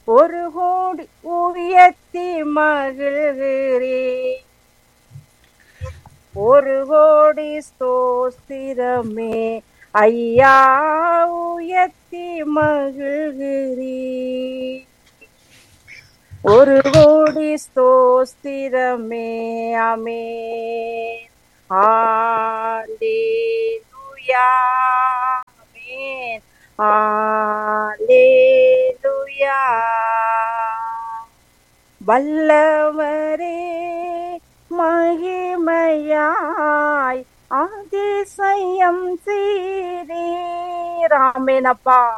ஒரு கோடி உயர்த்தி மகிழ்கிறேன் ஒரு கோடி ஸ்தோஸ்திரமே ஐயா உயர்த்தி மகிழ்கிறேன் ஒரு கோடி ஸ்தோஸ்திரமே அமே ஆலேலுயா ஆமென் ஆலேலுயா வல்லவரே மகிமையாய் அதிசயம் செய்தீர் ஆமென் அப்பா